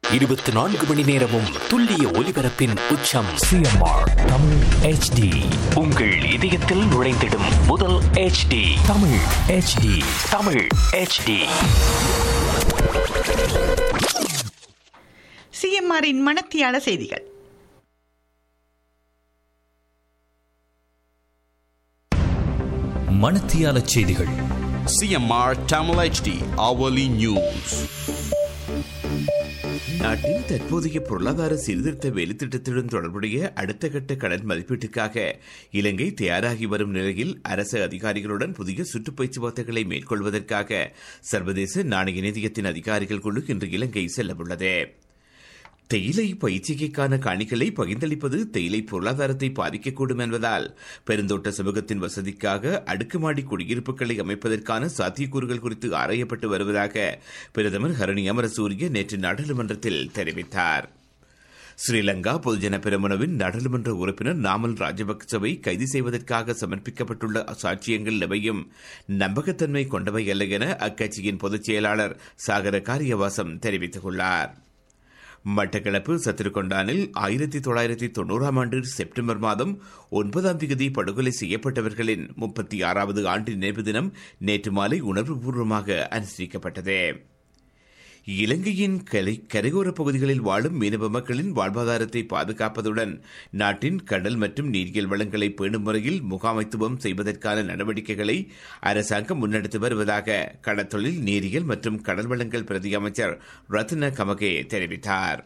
இருபத்தி நான்கு மணி நேரமும் துல்லிய ஒலிபரப்பின் உச்சம் சிஎம்ஆர் தமிழ் ஹெச்டி உங்கள் இதயத்தில் நுழைந்திடும் முதல் HD Tamil HD Tamil HD சிஎம்ஆரின் மணத்தியால செய்திகள் மணத்தியால செய்திகள் CMR Tamil HD hourly news. நாட்டின் தற்போதைய பொருளாதார சீர்திருத்த வேலைத்திட்டத்துடன் தொடர்புடைய அடுத்த கட்ட கடன் மதிப்பீட்டுக்காக இலங்கை தயாராகி வரும் நிலையில் அரசு அதிகாரிகளுடன் புதிய சுற்றுப் பேச்சுவார்த்தைகளை மேற்கொள்வதற்காக சர்வதேச நாணய நிதியத்தின் அதிகாரிகள் குழு இன்று இலங்கை செல்லவுள்ளது தேயிலை பயிற்சிகைக்கான காணிகளை பகிர்ந்தளிப்பது தேயிலை பொருளாதாரத்தை பாதிக்கக்கூடும் என்பதால் பெருந்தோட்ட சமூகத்தின் வசதிக்காக அடுக்குமாடி குடியிருப்புகளை அமைப்பதற்கான சாத்தியக்கூறுகள் குறித்து ஆராயப்பட்டு வருவதாக பிரதமர் ஹரணி அமரசூரிய நேற்று நாடாளுமன்றத்தில் தெரிவித்தார் ஸ்ரீலங்கா பொதுஜன பெருமனவின் நாடாளுமன்ற உறுப்பினர் நாமல் ராஜபக்சவை கைது செய்வதற்காக சமர்ப்பிக்கப்பட்டுள்ள சாட்சியங்கள் எவையும் நம்பகத்தன்மை கொண்டவை அல்ல என அக்கட்சியின் பொதுச் செயலாளர் சாகர காரியவாசம் தெரிவித்துள்ளார் மட்டக்களப்பு சத்திருக்கொண்டானில் ஆயிரத்தி தொள்ளாயிரத்தி தொண்ணூறாம் ஆண்டு செப்டம்பர் மாதம் ஒன்பதாம் தேதி படுகொலை செய்யப்பட்டவர்களின் முப்பத்தி ஆறாவது ஆண்டு நினைவு தினம் நேற்று மாலை உணர்வுபூர்வமாக அனுசரிக்கப்பட்டது இலங்கையின் கரை கரையோர பகுதிகளில் வாழும் மீனவ மக்களின் வாழ்வாதாரத்தை பாதுகாப்பதுடன் நாட்டின் கடல் மற்றும் நீரியல் வளங்களை பேணும் முறையில் முகாமைத்துவம் செய்வதற்கான நடவடிக்கைகளை அரசாங்கம் முன்னெடுத்து வருவதாக கடற்தொழில் நீரியல் மற்றும் கடல் வளங்கள் பிரதி அமைச்சர் ரத்ன கமகே தெரிவித்தார்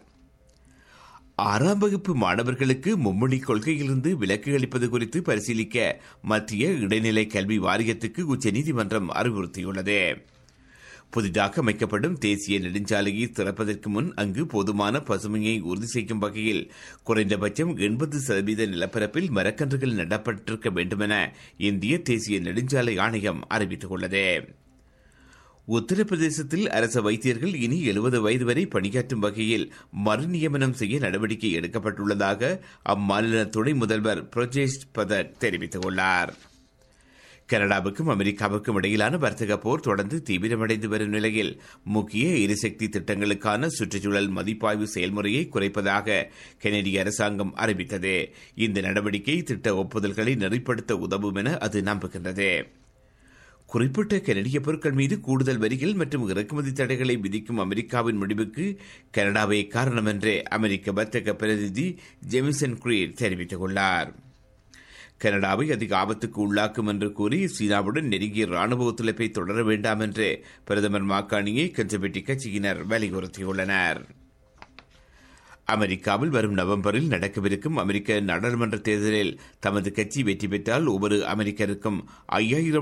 ஆறாம் வகுப்பு மாணவர்களுக்கு மும்மொழி கொள்கையிலிருந்து விலக்கு அளிப்பது குறித்து பரிசீலிக்க மத்திய இடைநிலை கல்வி வாரியத்துக்கு உச்சநீதிமன்றம் அறிவுறுத்தியுள்ளது புதிதாக அமைக்கப்படும் தேசிய நெடுஞ்சாலையை திறப்பதற்கு முன் அங்கு போதுமான பசுமையை உறுதி செய்யும் வகையில் குறைந்தபட்சம் எண்பது சதவீத நிலப்பரப்பில் மரக்கன்றுகள் நடப்பட்டிருக்க வேண்டுமென இந்திய தேசிய நெடுஞ்சாலை ஆணையம் அறிவித்துள்ளது உத்தரப்பிரதேசத்தில் அரசு வைத்தியர்கள் இனி எழுபது வயது வரை பணியாற்றும் வகையில் மறுநியமனம் செய்ய நடவடிக்கை எடுக்கப்பட்டுள்ளதாக அம்மாநில துணை முதல்வர் பிரஜேஷ் பதக் தெரிவித்துள்ளார் கனடாவுக்கும் அமெரிக்காவுக்கும் இடையிலான வர்த்தக போர் தொடர்ந்து தீவிரமடைந்து வரும் நிலையில் முக்கிய எரிசக்தி திட்டங்களுக்கான சுற்றுச்சூழல் மதிப்பாய்வு செயல்முறையை குறைப்பதாக கெனடிய அரசாங்கம் அறிவித்தது இந்த நடவடிக்கை திட்ட ஒப்புதல்களை நெறிப்படுத்த உதவும் என அது நம்புகின்றது குறிப்பிட்ட கனடிய பொருட்கள் மீது கூடுதல் வரிகள் மற்றும் இறக்குமதி தடைகளை விதிக்கும் அமெரிக்காவின் முடிவுக்கு கனடாவே காரணம் என்று அமெரிக்க வர்த்தக பிரதிநிதி ஜெமிசன் கிரீட் தெரிவித்துள்ளார் கனடாவை அதிக ஆபத்துக்கு உள்ளாக்கும் என்று கூறி சீனாவுடன் நெருங்கிய ராணுவ ஒத்துழைப்பை தொடர வேண்டாம் என்று பிரதமர் மாக்காணியை கன்சர்வேட்டிவ் கட்சியினர் வலியுறுத்தியுள்ளனர் அமெரிக்காவில் வரும் நவம்பரில் நடக்கவிருக்கும் அமெரிக்க நாடாளுமன்ற தேர்தலில் தமது கட்சி வெற்றி பெற்றால் ஒவ்வொரு அமெரிக்கருக்கும் ஐயாயிரம்